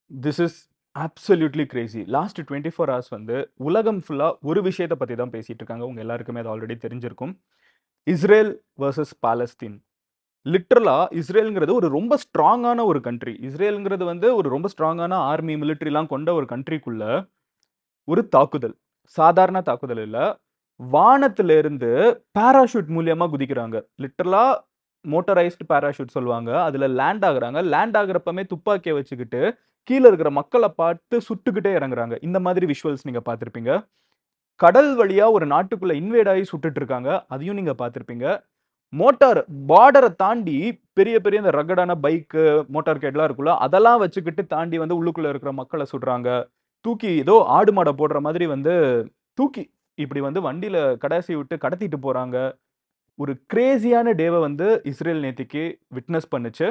This is absolutely crazy last twenty four hours வந்து உலகம் ஃபுல்லாக ஒரு விஷயத்தை பற்றி தான் பேசிட்டு இருக்காங்க உங்க எல்லாருக்குமே அது ஆல்ரெடி தெரிஞ்சிருக்கும் இஸ்ரேல் வர்சஸ் பாலஸ்தீன் லிட்ரலா இஸ்ரேலுங்கிறது ஒரு ரொம்ப ஸ்ட்ராங்கான ஒரு கண்ட்ரி இஸ்ரேலுங்கிறது வந்து ஒரு ரொம்ப ஸ்ட்ராங்கான ஆர்மி மிலிட்ரிலாம் கொண்ட ஒரு கண்ட்ரிக்குள்ள ஒரு தாக்குதல் சாதாரண தாக்குதல் இல்ல வானத்துல இருந்து பாராஷூட் மூலியமா குதிக்கிறாங்க லிட்டரலா மோட்டரைஸ்டு பாராஷூட் சொல்லுவாங்க அதுல லேண்ட் ஆகுறாங்க லேண்ட் ஆகுறப்பமே துப்பாக்கியை வச்சுக்கிட்டு கீழே இருக்கிற மக்களை பார்த்து சுட்டுக்கிட்டே இறங்குறாங்க இந்த மாதிரி விஷுவல்ஸ் நீங்க பார்த்திருப்பீங்க கடல் வழியா ஒரு நாட்டுக்குள்ள இன்வேட் ஆகி சுட்டுட்டு இருக்காங்க அதையும் நீங்க பார்த்திருப்பீங்க மோட்டார் பார்டரை தாண்டி பெரிய பெரிய இந்த ரகடான பைக்கு மோட்டார் கேட்லாம் இருக்குல்ல அதெல்லாம் வச்சுக்கிட்டு தாண்டி வந்து உள்ளுக்குள்ள இருக்கிற மக்களை சுடுறாங்க தூக்கி ஏதோ ஆடு மாடை போடுற மாதிரி வந்து தூக்கி இப்படி வந்து வண்டியில கடைசி விட்டு கடத்திட்டு போறாங்க ஒரு கிரேசியான டேவை வந்து இஸ்ரேல் நேத்திக்கு விட்னஸ் பண்ணுச்சு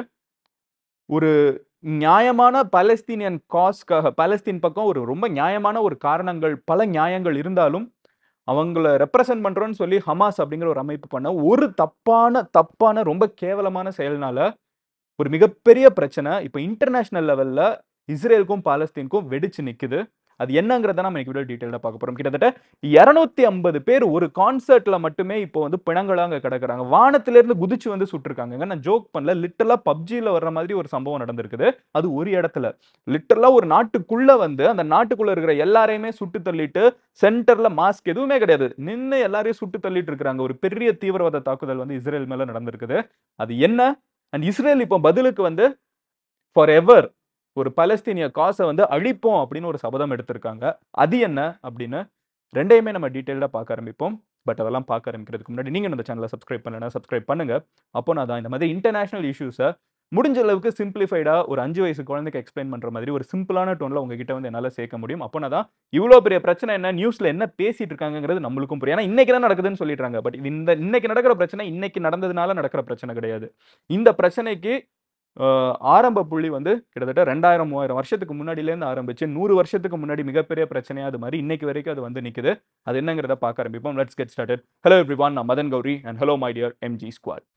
ஒரு நியாயமான பாலஸ்தீனியன் காஸ்க்காக பாலஸ்தீன் பக்கம் ஒரு ரொம்ப நியாயமான ஒரு காரணங்கள் பல நியாயங்கள் இருந்தாலும் அவங்கள ரெப்ரசன்ட் பண்றோம்னு சொல்லி ஹமாஸ் அப்படிங்கிற ஒரு அமைப்பு பண்ண ஒரு தப்பான தப்பான ரொம்ப கேவலமான செயல்னால ஒரு மிகப்பெரிய பிரச்சனை இப்போ இன்டர்நேஷனல் லெவல்ல இஸ்ரேலுக்கும் பாலஸ்தீனுக்கும் வெடிச்சு நிக்குது அது என்னங்கிறத நம்ம இன்னைக்கு வீடியோ டீட்டெயிலாக பார்க்க போறோம் கிட்டத்தட்ட இரநூத்தி ஐம்பது பேர் ஒரு கான்சர்ட்ல மட்டுமே இப்போ வந்து பிணங்களாங்க கிடக்குறாங்க வானத்துல இருந்து குதிச்சு வந்து சுட்டிருக்காங்க நான் ஜோக் பண்ணல லிட்டரலா பப்ஜில வர்ற மாதிரி ஒரு சம்பவம் நடந்திருக்குது அது ஒரு இடத்துல லிட்டரலா ஒரு நாட்டுக்குள்ள வந்து அந்த நாட்டுக்குள்ள இருக்கிற எல்லாரையுமே சுட்டு தள்ளிட்டு சென்டர்ல மாஸ்க் எதுவுமே கிடையாது நின்று எல்லாரையும் சுட்டு தள்ளிட்டு இருக்காங்க ஒரு பெரிய தீவிரவாத தாக்குதல் வந்து இஸ்ரேல் மேல நடந்திருக்குது அது என்ன அண்ட் இஸ்ரேல் இப்போ பதிலுக்கு வந்து ஃபார் எவர் ஒரு பலஸ்தீனிய காசை வந்து அழிப்போம் அப்படின்னு ஒரு சபதம் எடுத்திருக்காங்க அது என்ன அப்படின்னு ரெண்டையுமே நம்ம டீட்டெயிலாக பார்க்க ஆரம்பிப்போம் பட் அதெல்லாம் பார்க்க ஆரம்பிக்கிறதுக்கு முன்னாடி நீங்கள் இந்த சேனலை சப்ஸ்கிரைப் பண்ணலன்னா சப்ஸ்கிரைப் பண்ணுங்க அப்போ நான் தான் இந்த மாதிரி இன்டர்நேஷனல் இஷ்யூஸை முடிஞ்ச அளவுக்கு சிம்பிளிஃபைடாக ஒரு அஞ்சு வயசு குழந்தைக்கு எக்ஸ்பிளைன் பண்ணுற மாதிரி ஒரு சிம்பிளான டோனில் உங்ககிட்ட வந்து என்னால் சேர்க்க முடியும் அப்போ நான் தான் இவ்வளோ பெரிய பிரச்சனை என்ன நியூஸில் என்ன பேசிட்டு இருக்காங்கிறது நம்மளுக்கும் புரியும் ஏன்னா இன்னைக்கு தான் நடக்குதுன்னு சொல்லிடுறாங்க பட் இந்த இன்னைக்கு நடக்கிற பிரச்சனை இன்னைக்கு நடந்ததுனால நடக்கிற பிரச்சனை கிடையாது இந்த பிரச்சனைக்கு ஆஹ், ஆரம்ப புள்ளி வந்து கிட்டத்தட்ட ரெண்டாயிரம் மூவாயிரம் வருஷத்துக்கு முன்னாடியிலேருந்து ஆரம்பிச்சு நூறு வருஷத்துக்கு முன்னாடி மிகப்பெரிய பிரச்சனையா அது மாதிரி இன்னைக்கு வரைக்கும் அது வந்து நிக்குது அது என்னங்கிறத பார்க்க ஆரம்பிப்போம் let's get started hello everyone நான் Madan Gowri and hello my dear MG squad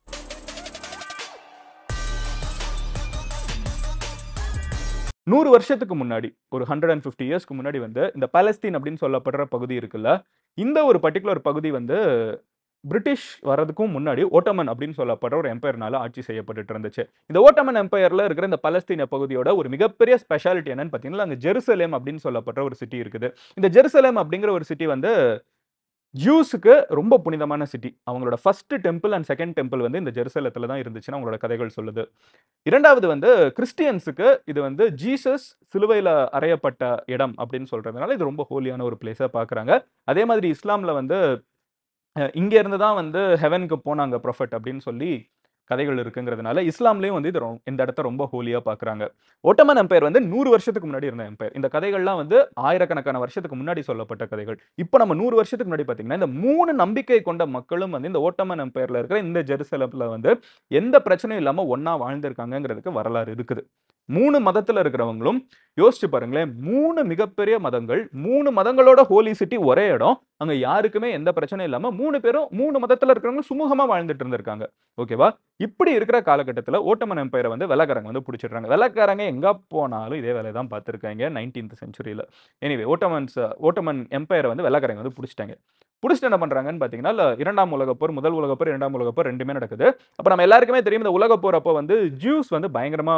நூறு வருஷத்துக்கு முன்னாடி ஒரு ஹண்ட்ரட் அண்ட் ஃபிஃப்டி இயர்ஸ்க்கு முன்னாடி வந்து இந்த பாலஸ்தீன் அப்படின்னு சொல்லப்படுற பகுதி இருக்குல்ல இந்த ஒரு பர்டிகுலர் பகுதி வந்து பிரிட்டிஷ் வர்றதுக்கும் முன்னாடி ஓட்டமன் அப்படின்னு சொல்லப்படுற ஒரு எம்பையர்னால ஆட்சி செய்யப்பட்டுட்டு இருந்துச்சு இந்த ஓட்டமன் எம்பையர்ல இருக்கிற இந்த பலஸ்தீன பகுதியோட ஒரு மிகப்பெரிய ஸ்பெஷாலிட்டி என்னன்னு பார்த்தீங்கன்னா அங்கே ஜெருசலேம் அப்படின்னு சொல்லப்படுற ஒரு சிட்டி இருக்குது இந்த ஜெருசலேம் அப்படிங்கிற ஒரு சிட்டி வந்து ஜூஸுக்கு ரொம்ப புனிதமான சிட்டி அவங்களோட first temple and second temple வந்து இந்த ஜெருசலத்தில் தான் இருந்துச்சுன்னு அவங்களோட கதைகள் சொல்லுது இரண்டாவது வந்து கிறிஸ்டியன்ஸுக்கு இது வந்து ஜீசஸ் சிலுவையில் அறையப்பட்ட இடம் அப்படின்னு சொல்றதுனால இது ரொம்ப ஹோலியான ஒரு பிளேஸாக பார்க்குறாங்க அதே மாதிரி இஸ்லாமில் வந்து அஹ், இங்க இருந்து தான் வந்து ஹெவனுக்கு போனாங்க ப்ரொஃபட் அப்படின்னு சொல்லி கதைகள் இருக்குங்கிறதுனால இஸ்லாம்லயும் வந்து இது ரொ- இந்த இடத்த ரொம்ப ஹோலியா பாக்குறாங்க ஒட்டமன் எம்பையர் வந்து நூறு வருஷத்துக்கு முன்னாடி இருந்த எம்பையர் இந்த கதைகள்லாம் வந்து ஆயிரக்கணக்கான வருஷத்துக்கு முன்னாடி சொல்லப்பட்ட கதைகள் இப்போ நம்ம நூறு வருஷத்துக்கு முன்னாடி பாத்தீங்கன்னா இந்த மூணு நம்பிக்கை கொண்ட மக்களும் வந்து இந்த ஓட்டமன் எம்பையர்ல இருக்கிற இந்த ஜெருசலம்ல வந்து எந்த பிரச்சனையும் இல்லாம ஒண்ணா வாழ்ந்திருக்காங்கங்கிறதுக்கு வரலாறு இருக்குது மூணு மதத்துல இருக்கிறவங்களும் யோசிச்சு பாருங்களேன் மூணு மிகப்பெரிய மதங்கள் மூணு மதங்களோட ஹோலி சிட்டி ஒரே இடம் அங்க யாருக்குமே எந்த பிரச்சனையும் இல்லாம மூணு பேரும் மூணு மதத்துல இருக்கிறவங்க சுமூகமா வாழ்ந்துட்டு இருந்திருக்காங்க ஓகேவா இப்படி இருக்கிற காலகட்டத்துல ஓட்டமன் எம்பையரை வந்து வெள்ளக்காரங்க வந்து பிடிச்சிடுறாங்க வெள்ளக்காரங்க எங்க போனாலும் இதே வேலையை தான் பார்த்துருக்காங்க நைன்டீன்த் செஞ்சுரியில எனிவே ஓட்டமன்ஸ் ஓட்டமன் எம்பையரை வந்து வெள்ளக்காரங்க வந்து பிடிச்சிட்டாங்க பிடிச்சிட்டு என்ன பண்றாங்கன்னு பாத்தீங்கன்னா இல்ல இரண்டாம் உலகப் போர் முதல் உலகப் போர் இரண்டாம் உலகப் போர் ரெண்டுமே நடக்குது அப்ப நம்ம எல்லாருக்குமே தெரியும் இந்த உலகப் போர் அப்போ வந்து ஜூஸ் வந்து பயங்கரமா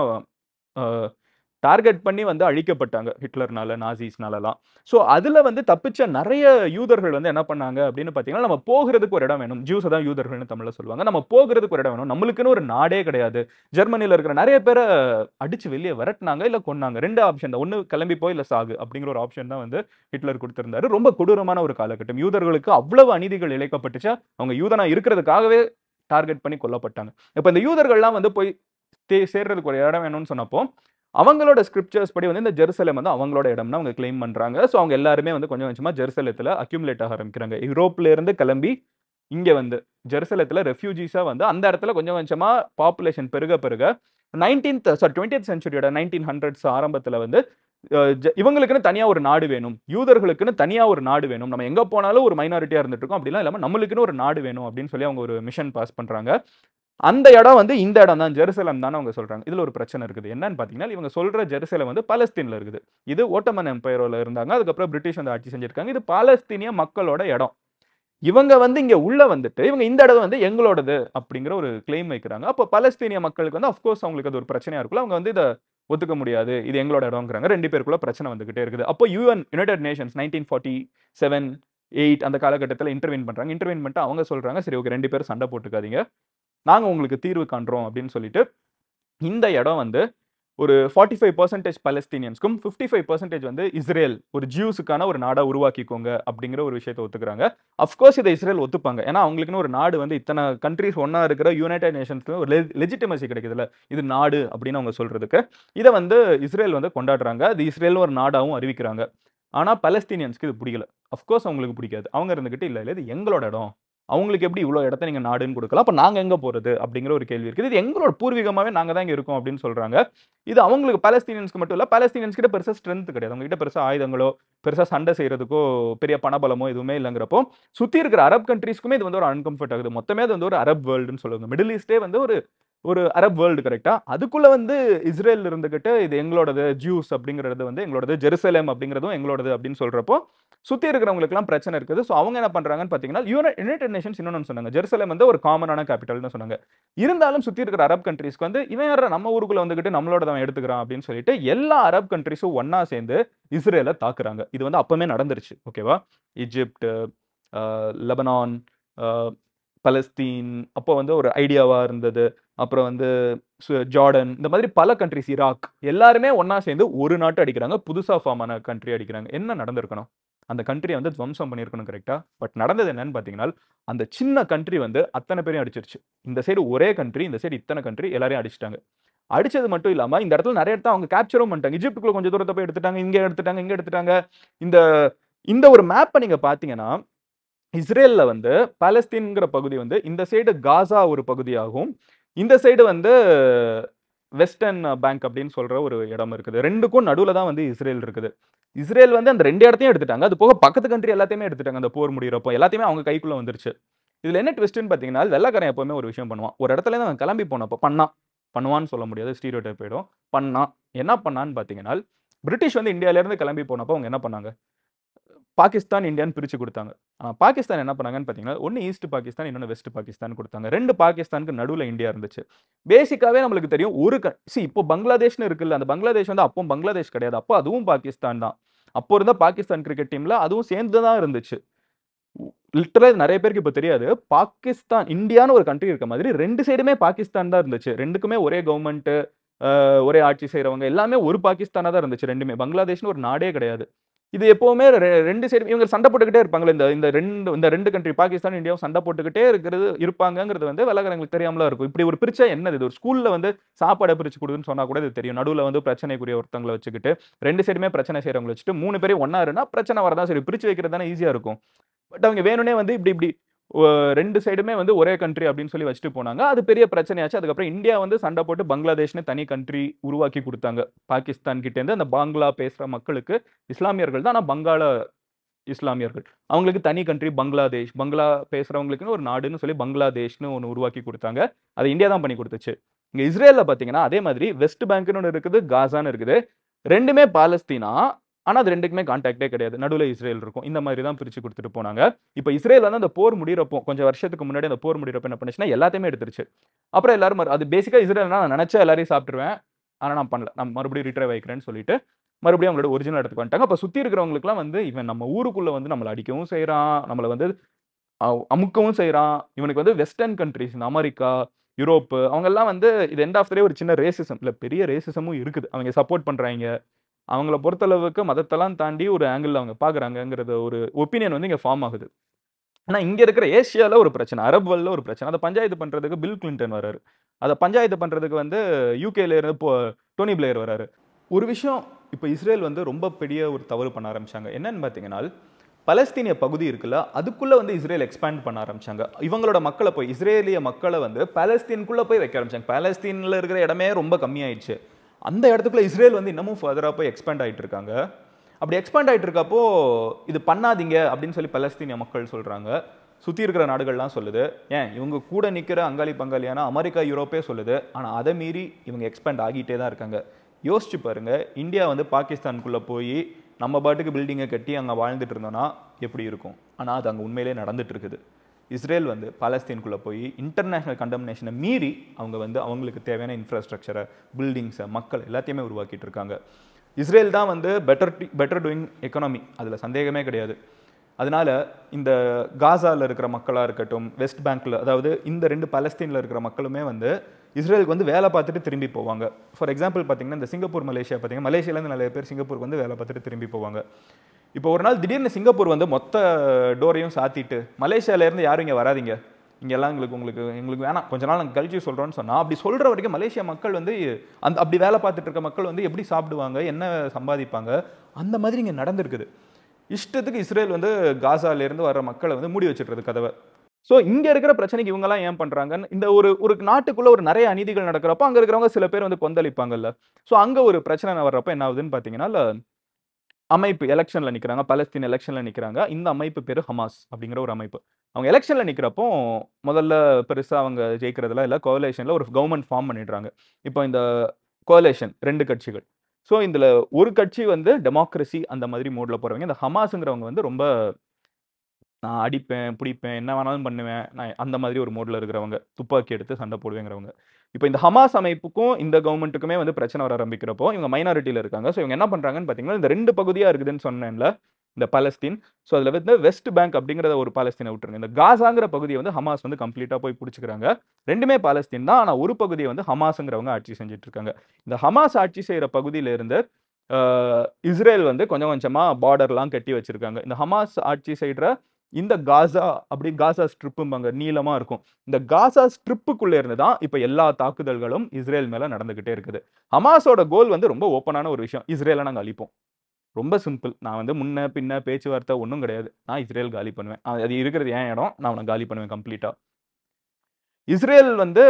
டார்கெட் பண்ணி வந்து அழிக்கப்பட்டாங்க ஹிட்லர்னால நாசிஸ்னாலலாம் ஸோ அதுல வந்து தப்பிச்ச நிறைய யூதர்கள் வந்து என்ன பண்ணாங்க அப்படின்னு பார்த்தீங்கன்னா நம்ம போகிறதுக்கு ஒரு இடம் வேணும் ஜூஸ் தான் யூதர்கள்னு தமிழ்ல சொல்லுவாங்க நம்ம போகிறதுக்கு ஒரு இடம் வேணும் நம்மளுக்குன்னு ஒரு நாடே கிடையாது ஜெர்மனில இருக்கிற நிறைய பேரை அடிச்சு வெளியே விரட்டினாங்க இல்ல கொன்னாங்க ரெண்டு ஆப்ஷன் தான் ஒன்று கிளம்பி போய் இல்ல சாகு அப்படிங்கிற ஒரு ஆப்ஷன் தான் வந்து ஹிட்லர் கொடுத்திருந்தாரு ரொம்ப கொடூரமான ஒரு காலகட்டம் யூதர்களுக்கு அவ்வளவு அநீதிகள் இழைக்கப்பட்டுச்சா அவங்க யூதனா இருக்கிறதுக்காகவே டார்கெட் பண்ணி கொல்லப்பட்டாங்க இப்போ இந்த யூதர்கள்லாம் வந்து போய் தே- சேர்றதுக்கு ஒரு இடம் வேணும்னு சொன்னப்போ அவங்களோட ஸ்கிரிப்சர்ஸ் படி வந்து இந்த ஜெருசலேம் வந்து அவங்களோட இடம்னு அவங்க கிளைம் பண்றாங்க ஸோ அவங்க எல்லாருமே வந்து கொஞ்சம் கொஞ்சமா ஜெருசலத்துல அக்யூமுலேட் ஆக ஆரம்பிக்கிறாங்க யூரோப்ல இருந்து கிளம்பி இங்க வந்து ஜெருசலத்துல ரெஃப்யூஜிஸா வந்து அந்த இடத்துல கொஞ்சம் கொஞ்சமா பாப்புலேஷன் பெருக பெருக நைன்டீன்த் சாரி டுவெண்ட்டி சென்ச்சுரியோட நைன்டீன் ஹண்ட்ரட்ஸ் ஆரம்பத்துல வந்து அஹ், ஜ- இவங்களுக்குன்னு தனியா ஒரு நாடு வேணும் யூதர்களுக்குன்னு தனியா ஒரு நாடு வேணும் நம்ம எங்க போனாலும் ஒரு மைனாரிட்டியா இருந்துட்டு இருக்கோம் அப்படிலாம் இல்லாம நம்மளுக்குன்னு ஒரு நாடு வேணும் அப்படின்னு சொல்லி அவங்க ஒரு மிஷன் பாஸ் பண்றாங்க அந்த இடம் வந்து இந்த இடம் தான் ஜெருசலம் தான் அவங்க சொல்றாங்க இதுல ஒரு பிரச்சனை இருக்குது என்னன்னு பாத்தீங்கன்னா இவங்க சொல்ற ஜெருசலம் வந்து பலஸ்தீன்ல இருக்குது இது ஓட்டமன் எம்பையரோல இருந்தாங்க அதுக்கப்புறம் பிரிட்டிஷ் வந்து ஆட்சி செஞ்சிருக்காங்க இது பாலஸ்தீனிய மக்களோட இடம் இவங்க வந்து இங்க உள்ள வந்துட்டு இவங்க இந்த இடம் வந்து எங்களோடது அப்படிங்கிற ஒரு கிளைம் வைக்கிறாங்க அப்போ பலஸ்தீனிய மக்களுக்கு வந்து அஃப்கோர்ஸ் அவங்களுக்கு அது ஒரு பிரச்சனையா இருக்குல்ல அவங்க வந்து இதை ஒத்துக்க முடியாது இது எங்களோட இடம்ங்கிறாங்க ரெண்டு பேருக்குள்ள பிரச்சனை வந்துகிட்டே இருக்குது அப்போ UN united nations nineteen forty seven eight அந்த காலகட்டத்தில் இன்டர்வீன் பண்றாங்க இன்டர்வீன் பண்ணிட்டு அவங்க சொல்றாங்க சரி ஓகே ரெண்டு பேரும் சண்டை போட்டுக்காதீங்க நாங்க உங்களுக்கு தீர்வு காண்றோம் அப்படின்னு சொல்லிட்டு இந்த இடம் வந்து ஒரு ஃபார்ட்டி ஃபைவ் பர்சன்டேஜ் பலஸ்தீனியன்ஸ்க்கும் ஃபிஃப்டி ஃபைவ் பர்சன்டேஜ் வந்து இஸ்ரேல் ஒரு ஜியூஸுக்கான ஒரு நாடா உருவாக்கிக்கோங்க அப்படிங்கிற ஒரு விஷயத்தை ஒத்துக்கிறாங்க அஃப்கோர்ஸ் இதை இஸ்ரேல் ஒத்துப்பாங்க ஏன்னா அவங்களுக்குன்னு ஒரு நாடு வந்து இத்தனை கண்ட்ரிஸ் ஒன்றா இருக்கிற யுனைடெட் நேஷன்ஸ்ல ஒரு லெஜிட்டிமசி கிடைக்குதுல்ல இது நாடு அப்படின்னு அவங்க சொல்றதுக்கு இதை வந்து இஸ்ரேல் வந்து கொண்டாடுறாங்க அது இஸ்ரேல் ஒரு நாடாவும் அறிவிக்கிறாங்க ஆனா பலஸ்தீனியன்ஸ்க்கு இது பிடிக்கல அஃப்கோர்ஸ் அவங்களுக்கு பிடிக்காது அவங்க இருந்துகிட்டு இல்லை இல்லை இது எங்களோட இடம் அவங்களுக்கு எப்படி இவ்வளோ இடத்த நீங்கள் நாடுன்னு கொடுக்கலாம் அப்போ நாங்கள் எங்கே போகிறது அப்படிங்கிற ஒரு கேள்வி இருக்குது இது எங்களோட பூர்வீகமாகவே நாங்கள் தான் இங்கே இருக்கோம் அப்படின்னு சொல்கிறாங்க இது அவங்களுக்கு பலஸ்தீனியன்ஸ்க்கு மட்டும் இல்லை பலஸ்தீனியன்ஸ் கிட்ட பெருசாக ஸ்ட்ரென்த் கிடையாது அவங்க கிட்ட பெருசாக ஆயுதங்களோ பெருசாக சண்டை செய்யறதுக்கோ பெரிய பணபலமோ எதுவுமே இல்லைங்கிறப்போ சுற்றி இருக்கிற அரப் கண்ட்ரீஸ்க்குமே இது வந்து ஒரு அன்கம்ஃபர்ட் ஆகுது மொத்தமே அது வந்து ஒரு அரப் வேர்ல்டுன்னு சொல்லுவாங்க மிடில் ஈஸ்டே வந்து ஒரு ஒரு அரப் வேர்ல்டு கரெக்டா அதுக்குள்ள வந்து இஸ்ரேல் இருந்துகிட்டு இது எங்களோடது ஜூஸ் அப்படிங்கிறது வந்து எங்களோடது ஜெருசலேம் அப்படிங்கிறதும் எங்களோடது அப்படின்னு சொல்றப்போ சுத்தி இருக்கிறவங்களுக்குலாம் பிரச்சனை இருக்குது ஸோ அவங்க என்ன பண்றாங்கன்னு பார்த்தீங்கன்னா யுனைடெட் நேஷன்ஸ் இன்னொன்று சொன்னாங்க ஜெருசலேம் வந்து ஒரு காமனான கேபிட்டல்னு சொன்னாங்க இருந்தாலும் சுத்தி இருக்கிற அரப் கண்ட்ரீஸ்க்கு வந்து இவன் யாரா நம்ம ஊருக்குள்ள வந்துகிட்டு நம்மளோட தான் எடுத்துக்கிறான் அப்படின்னு சொல்லிட்டு எல்லா அரப் கண்ட்ரீஸும் ஒண்ணா சேர்ந்து இஸ்ரேலை தாக்குறாங்க இது வந்து அப்பவுமே நடந்துருச்சு ஓகேவா ஈஜிப்ட் ஆஹ் லெபனான் ஆஹ் பலஸ்தீன் அப்போ வந்து ஒரு ஐடியாவா இருந்தது அப்புறம் வந்து சு- ஜார்டன் இந்த மாதிரி பல கண்ட்ரிஸ் ஈராக் எல்லாருமே ஒண்ணா சேர்ந்து ஒரு நாட்டு அடிக்கிறாங்க புதுசா ஃபார்ம் ஆன கண்ட்ரி அடிக்கிறாங்க என்ன நடந்திருக்கணும் அந்த கண்ட்ரியை வந்து துவம்சம் பண்ணியிருக்கணும் கரெக்டா பட் நடந்தது என்னன்னு பார்த்தீங்கன்னா அந்த சின்ன கண்ட்ரி வந்து அத்தனை பேரையும் அடிச்சிருச்சு இந்த சைடு ஒரே கண்ட்ரி இந்த சைடு இத்தனை கண்ட்ரி எல்லாரையும் அடிச்சிட்டாங்க அடிச்சது மட்டும் இல்லாம இந்த இடத்துல நிறைய இடத்த அவங்க கேப்சரும் பண்ணிட்டாங்க இஜிப்டுக்குள்ள கொஞ்சம் தூரத்தை போய் எடுத்துட்டாங்க இங்க எடுத்துட்டாங்க இங்க எடுத்துட்டாங்க இந்த இந்த ஒரு மேப்பை நீங்க பாத்தீங்கன்னா இஸ்ரேல்ல வந்து பாலஸ்தீன்ங்கிற பகுதி வந்து இந்த சைடு காசா ஒரு பகுதியாகும் இந்த சைடு வந்து வெஸ்டர்ன் பேங்க் அப்படின்னு சொல்ற ஒரு இடம் இருக்குது ரெண்டுக்கும் நடுவுல தான் வந்து இஸ்ரேல் இருக்குது இஸ்ரேல் வந்து அந்த ரெண்டு இடத்தையும் எடுத்துட்டாங்க அது போக பக்கத்து கண்ட்ரி எல்லாத்தையுமே எடுத்துட்டாங்க அந்த போர் முடியிறப்போ எல்லாத்தையுமே அவங்க கைக்குள்ள வந்துருச்சு இதுல என்ன ட்விஸ்ட்னு பாத்தீங்கன்னா வெள்ளக்காரன் எப்பவுமே ஒரு விஷயம் பண்ணுவான் ஒரு இடத்துல இருந்து அவன் கிளம்பி போனப்போ பண்ணான் பண்ணுவான்னு சொல்ல முடியாது ஸ்டீரியோ டைப் போயிடும் பண்ணான் என்ன பண்ணான்னு பாத்தீங்கன்னா பிரிட்டிஷ் வந்து இந்தியால இருந்து கிளம்பி போனப்போ அவங்க என்ன பண்ணாங்க பாகிஸ்தான் இந்தியான்னு பிரிச்சு கொடுத்தாங்க ஆனா பாகிஸ்தான் என்ன பண்ணாங்கன்னு பாத்தீங்கன்னா ஒன்னு ஈஸ்ட் பாகிஸ்தான் இன்னொன்னு வெஸ்ட் பாகிஸ்தான் கொடுத்தாங்க ரெண்டு பாகிஸ்தானுக்கு நடுவுல இந்தியா இருந்துச்சு பேசிக்காவே நம்மளுக்கு தெரியும் ஒரு சி இப்போ பங்களாதேஷ்னு இருக்குல்ல அந்த பங்களாதேஷ் வந்து அப்போ பங்களாதேஷ் கிடையாது அப்போ அதுவும் பாகிஸ்தான் தான் அப்போ இருந்த பாகிஸ்தான் கிரிக்கெட் டீம்ல அதுவும் சேர்ந்து தான் இருந்துச்சு லிட்டரலாக நிறைய பேருக்கு இப்போ தெரியாது பாகிஸ்தான் இந்தியான்னு ஒரு கண்ட்ரி இருக்க மாதிரி ரெண்டு சைடுமே பாகிஸ்தான் தான் இருந்துச்சு ரெண்டுக்குமே ஒரே கவர்மெண்ட் ஒரே ஆட்சி செய்றவங்க எல்லாமே ஒரு பாகிஸ்தானா தான் இருந்துச்சு ரெண்டுமே பங்களாதேஷ்னு ஒரு நாடே கிடையாது இது எப்பவுமே ரெ- ரெண்டு சைடு இவங்க சண்டை போட்டுக்கிட்டே இருப்பாங்களே இந்த இந்த ரெண்டு இந்த ரெண்டு கண்ட்ரி பாகிஸ்தான் இந்தியாவும் சண்டை போட்டுக்கிட்டே இருக்கிறது இருப்பாங்கங்கிறது வந்து வெள்ளக்காரங்களுக்கு தெரியாமலாம் இருக்கும் இப்படி ஒரு பிரிச்சா என்னது இது ஒரு ஸ்கூல்ல வந்து சாப்பாடை பிரிச்சு கொடுன்னு சொன்னா கூட இது தெரியும் நடுவுல வந்து பிரச்சனைக்குரிய ஒருத்தவங்களை வச்சுக்கிட்டு ரெண்டு சைடுமே பிரச்சனை செய்றவங்களை வச்சுட்டு மூணு பேரையும் ஒண்ணா இருந்தா பிரச்சனை வரதான் சரி பிரிச்சு வைக்கிறது தானே ஈஸியா இருக்கும் பட் அவங்க வேணும்னே வந்து இப்படி இப்படி ஒ- ரெண்டு சைடுமே வந்து ஒரே கண்ட்ரி அப்படின்னு சொல்லி வச்சுட்டு போனாங்க அது பெரிய பிரச்சனையாச்சு அதுக்கப்புறம் இந்தியா வந்து சண்டை போட்டு பங்களாதேஷ்னு தனி கண்ட்ரி உருவாக்கி கொடுத்தாங்க பாகிஸ்தான் கிட்ட இருந்து அந்த பாங்லா பேசுற மக்களுக்கு இஸ்லாமியர்கள் தான் ஆனா பங்காள இஸ்லாமியர்கள் அவங்களுக்கு தனி கண்ட்ரி பங்களாதேஷ் பங்களா பேசுறவங்களுக்குன்னு ஒரு நாடுன்னு சொல்லி பங்களாதேஷ்னு ஒன்று உருவாக்கி கொடுத்தாங்க அது இந்தியா தான் பண்ணி கொடுத்துச்சு இங்க இஸ்ரேல்ல பாத்தீங்கன்னா அதே மாதிரி வெஸ்ட் பேங்க்னு ஒன்று இருக்குது காசான்னு இருக்குது ரெண்டுமே பாலஸ்தீனா ஆனா அது ரெண்டுக்குமே கான்டாக்டே கிடையாது நடுவுல இஸ்ரேல் இருக்கும் இந்த மாதிரி தான் பிரிச்சு கொடுத்துட்டு போனாங்க இப்போ இஸ்ரேல் வந்து அந்த போர் முடியிறப்போ கொஞ்சம் வருஷத்துக்கு முன்னாடி அந்த போர் முடியிறப்போ என்ன பண்ணுச்சுன்னா எல்லாத்தையுமே எடுத்துருச்சு அப்புறம் எல்லாரும் மறு- அது பேசிக்கா இஸ்ரேல்னா நான் நினைச்சா எல்லாரையும் சாப்பிட்டுருவேன் ஆனா நான் பண்ணல நான் மறுபடியும் ரிட்ரைவ் வைக்கிறேன்னு சொல்லிட்டு மறுபடியும் அவங்களோட ஒரிஜினல் இடத்துக்கு வந்துட்டாங்க அப்போ சுத்தி இருக்கிறவங்களுக்குலாம் வந்து இவன் நம்ம ஊருக்குள்ள வந்து நம்மளை அடிக்கவும் செய்றான் நம்மளை வந்து அ- அமுக்கவும் செய்றான் இவனுக்கு வந்து வெஸ்டர்ன் கண்ட்ரிஸ் இந்த அமெரிக்கா யூரோப்பு அவங்க எல்லாம் வந்து இது எண்ட் ஆஃப் ஒரு சின்ன ரேசிசம் இல்ல பெரிய ரேசிசமும் இருக்குது அவங்க சப்போர்ட் பண்றாங்க அவங்கள பொறுத்தளவுக்கு மதத்தெல்லாம் தாண்டி ஒரு ஆங்கிள் அவங்க பாக்குறாங்கங்கிறது ஒரு ஒப்பீனியன் வந்து இங்க ஃபார்ம் ஆகுது ஆனா இங்க இருக்கிற ஏசியால ஒரு பிரச்சனை அரப் வேர்ல்ட்ல ஒரு பிரச்சனை அதை பஞ்சாயத்து பண்றதுக்கு பில் கிளின்டன் வராரு அதை பஞ்சாயத்து பண்றதுக்கு வந்து யூகேல இருந்து இப்போ டோனி பிளேயர் வராரு ஒரு விஷயம் இப்போ இஸ்ரேல் வந்து ரொம்ப பெரிய ஒரு தவறு பண்ண ஆரம்பிச்சாங்க என்னன்னு பார்த்தீங்கன்னா பலஸ்தீனிய பகுதி இருக்குல்ல அதுக்குள்ள வந்து இஸ்ரேல் எக்ஸ்பேண்ட் பண்ண ஆரம்பிச்சாங்க இவங்களோட மக்களை போய் இஸ்ரேலிய மக்களை வந்து பாலஸ்தீனுக்குள்ள போய் வைக்க ஆரம்பிச்சாங்க பாலஸ்தீன்ல இருக்கிற இடமே ரொம்ப கம்மியாயிடுச்சு அந்த இடத்துக்குள்ள இஸ்ரேல் வந்து இன்னமும் ஃபர்தரா போய் எக்ஸ்பேண்ட் ஆயிட்டு இருக்காங்க அப்படி எக்ஸ்பேண்ட் ஆயிட்டு இருக்கப்போ இது பண்ணாதீங்க அப்படின்னு சொல்லி பலஸ்தீனிய மக்கள் சொல்றாங்க சுற்றி இருக்கிற நாடுகள்லாம் சொல்லுது ஏன் இவங்க கூட நிற்கிற அங்காளி பங்காளியான அமெரிக்கா யூரோப்பே சொல்லுது ஆனால் அதை மீறி இவங்க எக்ஸ்பேண்ட் ஆகிட்டே தான் இருக்காங்க யோசிச்சு பாருங்க இந்தியா வந்து பாகிஸ்தானுக்குள்ளே போய் நம்ம பாட்டுக்கு பில்டிங்கை கட்டி அங்கே வாழ்ந்துட்டு இருந்தோம்னா எப்படி இருக்கும் ஆனால் அது அங்கே உண்மையிலே நடந்துட்டு இருக்குது இஸ்ரேல் வந்து பாலஸ்தீனுக்குள்ளே போய் இன்டர்நேஷனல் கண்டம்னேஷனை மீறி அவங்க வந்து அவங்களுக்கு தேவையான இன்ஃப்ராஸ்ட்ரக்சரை பில்டிங்ஸை மக்கள் எல்லாத்தையுமே உருவாக்கிட்டு இருக்காங்க இஸ்ரேல் தான் வந்து பெட்டர் பெட்டர் டூயிங் எக்கனாமி அதில் சந்தேகமே கிடையாது அதனால இந்த காசால இருக்கிற மக்களாக இருக்கட்டும் வெஸ்ட் பேங்க்ல அதாவது இந்த ரெண்டு பாலஸ்தீனில் இருக்கிற மக்களுமே வந்து இஸ்ரேலுக்கு வந்து வேலை பார்த்துட்டு திரும்பி போவாங்க ஃபார் எக்ஸாம்பிள் பார்த்தீங்கன்னா இந்த சிங்கப்பூர் மலேசியா பார்த்தீங்கன்னா மலேசியாலேருந்து நிறைய பேர் சிங்கப்பூருக்கு வந்து வேலை பார்த்துட்டு திரும்பி போவாங்க இப்போ ஒரு நாள் திடீர்னு சிங்கப்பூர் வந்து மொத்த டோரையும் சாத்திட்டு மலேசியாவிலேருந்து யாரும் இங்கே வராதீங்க இங்க எல்லாம் எங்களுக்கு உங்களுக்கு எங்களுக்கு வேணாம் கொஞ்ச நாள் நாங்கள் கழிச்சு சொல்கிறோன்னு சொன்னால் அப்படி சொல்கிற வரைக்கும் மலேசியா மக்கள் வந்து அந்த அப்படி வேலை பார்த்துட்டு இருக்க மக்கள் வந்து எப்படி சாப்பிடுவாங்க என்ன சம்பாதிப்பாங்க அந்த மாதிரி இங்கே நடந்திருக்குது இஷ்டத்துக்கு இஸ்ரேல் வந்து காசாலேருந்து வர மக்களை வந்து மூடி வச்சிடுறது கதவை ஸோ இங்க இருக்கிற பிரச்சனைக்கு இவங்கெல்லாம் ஏன் பண்றாங்கன்னு இந்த ஒரு ஒரு நாட்டுக்குள்ள ஒரு நிறைய அநீதிகள் நடக்கிறப்போ அங்க இருக்கிறவங்க சில பேர் வந்து கொந்தளிப்பாங்கல்ல ஸோ அங்க ஒரு பிரச்சனை வர்றப்ப என்ன ஆகுதுன்னு பாத்தீங்கன்னா இல்ல அமைப்பு எலெக்ஷன்ல நிக்கிறாங்க பலஸ்தீன் எலெக்ஷன்ல நிக்கிறாங்க இந்த அமைப்பு பேரு ஹமாஸ் அப்படிங்கிற ஒரு அமைப்பு அவங்க எலெக்ஷன்ல நிக்கிறப்போ முதல்ல பெருசா அவங்க ஜெயிக்கிறதுல இல்ல கோலேஷன்ல ஒரு கவர்மெண்ட் ஃபார்ம் பண்ணிடுறாங்க இப்போ இந்த கோலேஷன் ரெண்டு கட்சிகள் ஸோ இதுல ஒரு கட்சி வந்து டெமோக்ரஸி அந்த மாதிரி மோட்ல போறவங்க இந்த ஹமாஸுங்கிறவங்க வந்து ரொம்ப நான் அடிப்பேன் பிடிப்பேன் என்ன வேணாலும் பண்ணுவேன் நான் அந்த மாதிரி ஒரு மோட்ல இருக்கிறவங்க துப்பாக்கி எடுத்து சண்டை போடுவேங்கிறவங்க இப்போ இந்த ஹமாஸ் அமைப்புக்கும் இந்த கவர்மெண்ட்டுக்குமே வந்து பிரச்சனை வர ஆரம்பிக்கிறப்போ இவங்க மைனாரிட்டியில் இருக்காங்க ஸோ இவங்க என்ன பண்றாங்கன்னு பார்த்தீங்கன்னா இந்த ரெண்டு பகுதியா இருக்குதுன்னு சொன்னேன்ல இந்த பலஸ்தீன் ஸோ அதில் வந்து வெஸ்ட் பேங்க் அப்படிங்கிறத ஒரு பாலஸ்தீனை விட்டுருங்க இந்த காசாங்கிற பகுதியை வந்து ஹமாஸ் வந்து கம்ப்ளீட்டாக போய் பிடிச்சிக்கிறாங்க ரெண்டுமே பாலஸ்தீன் தான் ஆனால் ஒரு பகுதியை வந்து ஹமாஸுங்கிறவங்க ஆட்சி செஞ்சுட்டு இருக்காங்க இந்த ஹமாஸ் ஆட்சி செய்கிற பகுதியில இருந்து ஆஹ், இஸ்ரேல் வந்து கொஞ்சம் கொஞ்சமாக பார்டர்லாம் கட்டி வச்சிருக்காங்க இந்த ஹமாஸ் ஆட்சி செய்கிற இந்த காசா அப்படி காசா ஸ்ட்ரிப்பும்பாங்க நீளமா இருக்கும் இந்த காசா ஸ்ட்ரிப்புக்குள்ள இருந்து தான் இப்போ எல்லா தாக்குதல்களும் இஸ்ரேல் மேல நடந்துகிட்டே இருக்குது ஹமாஸோட கோல் வந்து ரொம்ப ஓப்பனான ஒரு விஷயம் இஸ்ரேலை நாங்கள் அழிப்போம் ரொம்ப சிம்பிள் நான் வந்து முன்ன பின்ன பேச்சுவார்த்தை ஒன்றும் கிடையாது நான் இஸ்ரேல் காலி பண்ணுவேன் அது அது இருக்கிறது ஏன் இடம் நான் அவனை காலி பண்ணுவேன் கம்ப்ளீட்டா இஸ்ரேல் வந்து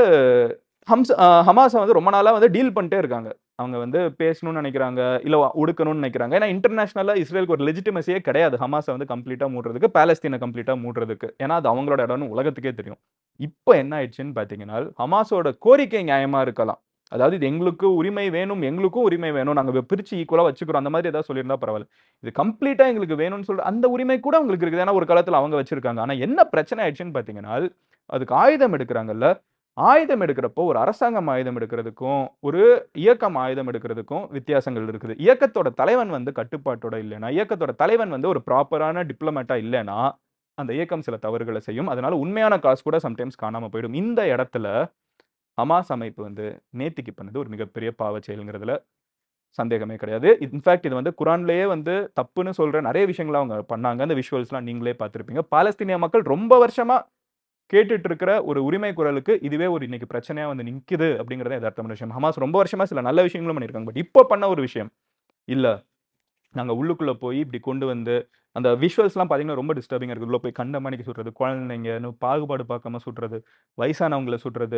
ஹம்ஸ் அஹ் ஹமாஸை வந்து ரொம்ப நாளா வந்து டீல் பண்ணிட்டே இருக்காங்க அவங்க வந்து பேசணும்னு நினைக்கிறாங்க இல்ல ஒடுக்கணும்னு நினைக்கிறாங்க ஏன்னா இன்டர்நேஷனலா இஸ்ரேலுக்கு ஒரு லெஜிட்டிமசியே கிடையாது ஹமாஸை வந்து கம்ப்ளீட்டா மூடுறதுக்கு பாலஸ்தீனை கம்ப்ளீட்டா மூடுறதுக்கு ஏன்னா அது அவங்களோட இடம்னு உலகத்துக்கே தெரியும் இப்போ என்ன ஆயிடுச்சுன்னு பாத்தீங்கன்னா ஹமாஸோட கோரிக்கை நியாயமா இருக்கலாம் அதாவது இது எங்களுக்கு உரிமை வேணும் எங்களுக்கும் உரிமை வேணும் நாங்க பிரிச்சு ஈக்குவலா வச்சுக்கிறோம் அந்த மாதிரி ஏதாவது சொல்லியிருந்தா பரவாயில்ல இது கம்ப்ளீட்டா எங்களுக்கு வேணும்னு சொல்ற அந்த உரிமை கூட அவங்களுக்கு இருக்குது ஏன்னா ஒரு காலத்துல அவங்க வச்சிருக்காங்க ஆனா என்ன பிரச்சனை ஆயிடுச்சுன்னு பாத்தீங்கன்னா அதுக்கு ஆயுதம் எடுக்கிறாங்கல்ல ஆயுதம் எடுக்கிறப்போ ஒரு அரசாங்கம் ஆயுதம் எடுக்கிறதுக்கும் ஒரு இயக்கம் ஆயுதம் எடுக்கிறதுக்கும் வித்தியாசங்கள் இருக்குது இயக்கத்தோட தலைவன் வந்து கட்டுப்பாட்டோட இல்லைன்னா இயக்கத்தோட தலைவன் வந்து ஒரு ப்ராப்பரான டிப்ளமேட்டா இல்லைன்னா அந்த இயக்கம் சில தவறுகளை செய்யும் அதனால உண்மையான காசு கூட சம்டைம்ஸ் காணாம போயிடும் இந்த இடத்துல ஹமாஸ் அமைப்பு வந்து நேத்திக்கு பண்ணது ஒரு மிகப்பெரிய பாவ செயலுங்கிறதுல சந்தேகமே கிடையாது இன்ஃபேக்ட் இது வந்து குரான்லயே வந்து தப்புன்னு சொல்ற நிறைய விஷயங்களை அவங்க பண்ணாங்க அந்த விஷுவல்ஸ்லாம் நீங்களே பார்த்திருப்பீங்க பாலஸ்தீனிய மக்கள் ரொம்ப வருஷமா கேட்டுட்டு இருக்கிற ஒரு உரிமை குரலுக்கு இதுவே ஒரு இன்னைக்கு பிரச்சனையா வந்து நிக்குது அப்படிங்கறத யதார்த்தமான விஷயம் ஹமாஸ் ரொம்ப வருஷமா சில நல்ல விஷயங்களும் பண்ணியிருக்காங்க பட் இப்போ பண்ண ஒரு விஷயம் இல்ல நாங்க உள்ளுக்குள்ள போய் இப்படி கொண்டு வந்து அந்த விஷுவல்ஸ்லாம் பாத்தீங்கன்னா ரொம்ப டிஸ்டர்பிங்கா இருக்கு உள்ள போய் கண்ட மணிக்கு சுடுறது குழந்தைங்க இன்னும் பாகுபாடு பார்க்காம சுடுறது வயசானவங்களை சுடுறது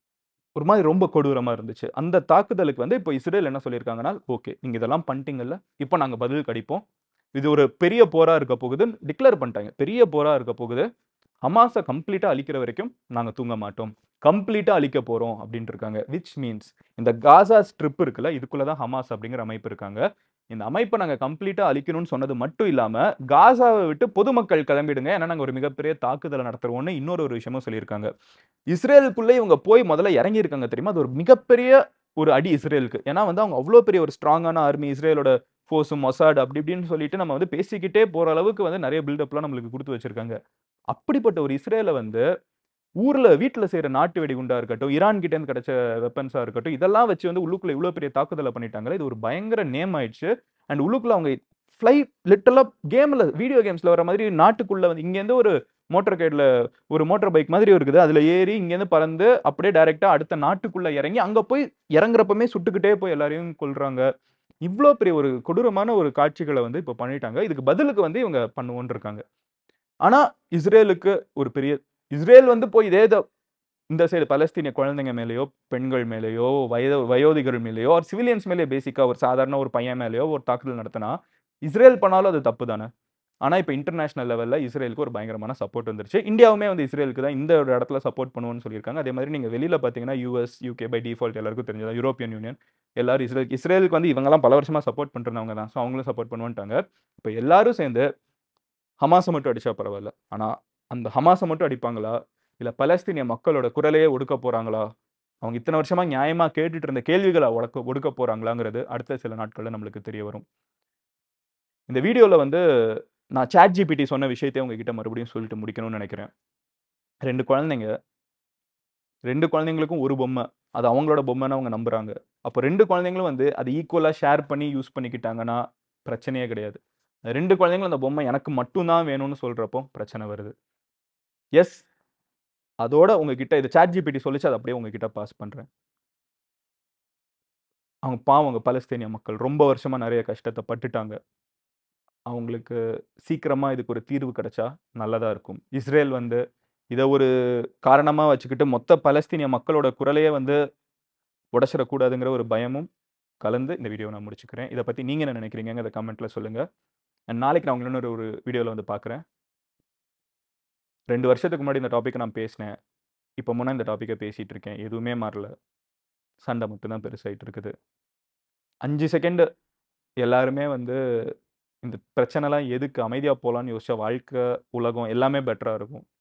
ஒரு மாதிரி ரொம்ப கொடூரமா இருந்துச்சு அந்த தாக்குதலுக்கு வந்து இப்போ இஸ்ரேல் என்ன சொல்லியிருக்காங்கன்னா ஓகே நீங்க இதெல்லாம் பண்ணிட்டீங்கல்ல இப்போ நாங்க பதில் கடிப்போம் இது ஒரு பெரிய போரா இருக்க போகுதுன்னு டிக்ளேர் பண்ணிட்டாங்க பெரிய போரா இருக்க போகுது ஹமாஸை கம்ப்ளீட்டா அழிக்கிற வரைக்கும் நாங்க தூங்க மாட்டோம் கம்ப்ளீட்டா அழிக்க போறோம் அப்படின்ட்டு இருக்காங்க விச் மீன்ஸ் இந்த காசா ஸ்ட்ரிப் இருக்குல்ல இதுக்குள்ள தான் ஹமாஸ் அப்படிங்கிற அமைப்பு இருக்காங்க இந்த அமைப்பை நாங்க கம்ப்ளீட்டா அழிக்கணும்னு சொன்னது மட்டும் இல்லாம காசாவை விட்டு பொதுமக்கள் கிளம்பிடுங்க ஏன்னா நாங்க ஒரு மிகப்பெரிய தாக்குதலை நடத்துறோம்னு இன்னொரு ஒரு விஷயமும் சொல்லியிருக்காங்க இஸ்ரேலுக்குள்ளே இவங்க போய் முதல்ல இறங்கி இருக்காங்க தெரியுமா அது ஒரு மிகப்பெரிய ஒரு அடி இஸ்ரேலுக்கு ஏன்னா வந்து அவங்க அவ்வளோ பெரிய ஒரு ஸ்ட்ராங்கான ஆர்மி இஸ்ரேலோட ஃபோர்ஸும் மொசாட் அப்படி இப்படின்னு சொல்லிட்டு நம்ம வந்து பேசிக்கிட்டே போற அளவுக்கு வந்து நிறைய பில்டப்லாம் நம்மளுக்கு கொடுத்து வச்சிருக்காங்க அப்படிப்பட்ட ஒரு இஸ்ரேலை வந்து ஊர்ல வீட்டுல செய்யற நாட்டு வெடிகுண்டா இருக்கட்டும் ஈரான் கிட்ட இருந்து கிடைச்ச வெப்பன்ஸா இருக்கட்டும் இதெல்லாம் வச்சு வந்து உள்ளுக்குள்ள இவ்வளவு பெரிய தாக்குதலை பண்ணிட்டாங்களே இது ஒரு பயங்கர நேம் ஆயிடுச்சு அண்ட் உள்ளுக்குள்ள அவங்க ஃபிளைட் லிட்டலா கேம்ல வீடியோ கேம்ஸ்ல வர மாதிரி நாட்டுக்குள்ள வந்து இங்க இருந்து ஒரு மோட்டர் கைட்ல ஒரு மோட்டார் பைக் மாதிரி இருக்குது அதுல ஏறி இங்க இருந்து பறந்து அப்படியே டைரக்டா அடுத்த நாட்டுக்குள்ள இறங்கி அங்க போய் இறங்குறப்பமே சுட்டுக்கிட்டே போய் எல்லாரையும் கொல்றாங்க இவ்வளோ பெரிய ஒரு கொடூரமான ஒரு காட்சிகளை வந்து இப்போ பண்ணிட்டாங்க இதுக்கு பதிலுக்கு வந்து இவங்க பண்ணுவோன்னு இருக்காங்க ஆனா இஸ்ரேலுக்கு ஒரு பெரிய இஸ்ரேல் வந்து போய் இதே இத- இந்த சைடு பலஸ்தீனிய குழந்தைங்க மேலேயோ பெண்கள் மேலேயோ வயது வயோதிகர் மேலேயோ ஒரு சிவிலியன்ஸ் மேலேயோ பேசிக்கா ஒரு சாதாரண ஒரு பையன் மேலேயோ ஒரு தாக்குதல் நடத்தினா இஸ்ரேல் பண்ணாலும் அது தப்பு தானே ஆனா, இப்ப இன்டர்நேஷனல் லெவல்ல இஸ்ரேலுக்கு ஒரு பயங்கரமான சப்போர்ட் வந்துருச்சு. இந்தியாவுமே வந்து இஸ்ரேலுக்கு தான் இந்த ஒரு இடத்துல சப்போர்ட் பண்ணுவோம்னு சொல்லியிருக்காங்க. அதே மாதிரி நீங்க வெளியில பார்த்தீங்கன்னா, யுஎஸ், யுகே பை டிஃபால்ட் எல்லாருக்கும் தெரிஞ்சது யூரோப்பியன் யூனியன் எல்லாரும் இஸ்ரேல் இஸ்ரேலுக்கு வந்து இவங்கலாம் பல வருஷமா சப்போர்ட் பண்ணிருந்தவங்க தான். ஸோ அவங்களும் சப்போர்ட் பண்ணுவோன்ட்டாங்க. இப்ப எல்லாரும் சேர்ந்து ஹமாஸ மட்டும் அடிச்சா பரவால்ல. ஆனா, அந்த ஹமாஸ மட்டும் அடிப்பாங்களா? இல்ல பலஸ்தீனிய மக்களோட குரலையே ஒடுக்க போறாங்களா? அவங்க இத்தன வருஷமா நியாயமா கேட்டுட்டு இருந்த கேள்விகள ஒடக்க ஒடுக்க போறாங்களாங்கிறது அடுத்த சில நாட்கள்ல நம்மளுக்கு தெரிய வரும். இந்த வீடியோல வந்து நான் ChatGPT சொன்ன விஷயத்தையே உங்ககிட்ட மறுபடியும் சொல்லிட்டு முடிக்கணும்னு நெனைக்கிறேன். 2 குழந்தைங்க 2 குழந்தைங்களுக்கும் ஒரு பொம்மை. அது அவங்களோட பொம்மைன்னு அவங்க நம்புறாங்க. அப்ப 2 குழந்தைங்களும் வந்து அத ஈக்குவலா ஷேர் பண்ணி யூஸ் பண்ணிக்கிட்டாங்கன்னா, பிரச்சனையே கிடையாது. 2 குழந்தைங்களும் அந்த பொம்மை எனக்கு மட்டும் தான் வேணும்னு சொல்றப்போ பிரச்சனை வருது. எஸ். அதோட உங்ககிட்ட இது ChatGPT சொல்லுச்சு. அத அப்படியே உங்ககிட்ட பாஸ் பண்றேன். அவங்க பாவங்க பலஸ்தீனிய மக்கள். ரொம்ப வருஷமா நெறைய கஷ்டத்த பட்டுட்டாங்க. அவங்களுக்கு சீக்கிரமா இதுக்கு ஒரு தீர்வு கிடைச்சா நல்லதா இருக்கும். இஸ்ரேல் வந்து இத ஒரு காரணமா வச்சுக்கிட்டு மொத்த பலஸ்தீனிய மக்களோட குரலையே வந்து உடைச்சிறக்கூடாதுங்கிற ஒரு பயமும் கலந்து இந்த வீடியோவ நான் முடிச்சுக்கிறேன். இத பத்தி நீங்க என்ன நெனைக்கிறீங்கங்கிறத கமெண்ட்ல சொல்லுங்க. அண்ட் நாளைக்கு நான் உங்கள இன்னொரு ஒரு வீடியோல வந்து பார்க்குறேன். 2 வருஷத்துக்கு முன்னாடி இந்த டாபிக்க நான் பேசினேன். இப்ப முன்னா இந்த டாபிக்க பேசிட்டு இருக்கேன். எதுவுமே மாறல. சண்டை மட்டும் தான் பெருசாயிட்டு இருக்குது. 5 செகண்ட் எல்லாருமே வந்து இந்த பிரச்சனைலாம் எதுக்கு அமைதியா போலான்னு யோசிச்சா வாழ்க்கை, உலகம் எல்லாமே பெட்டரா இருக்கும்.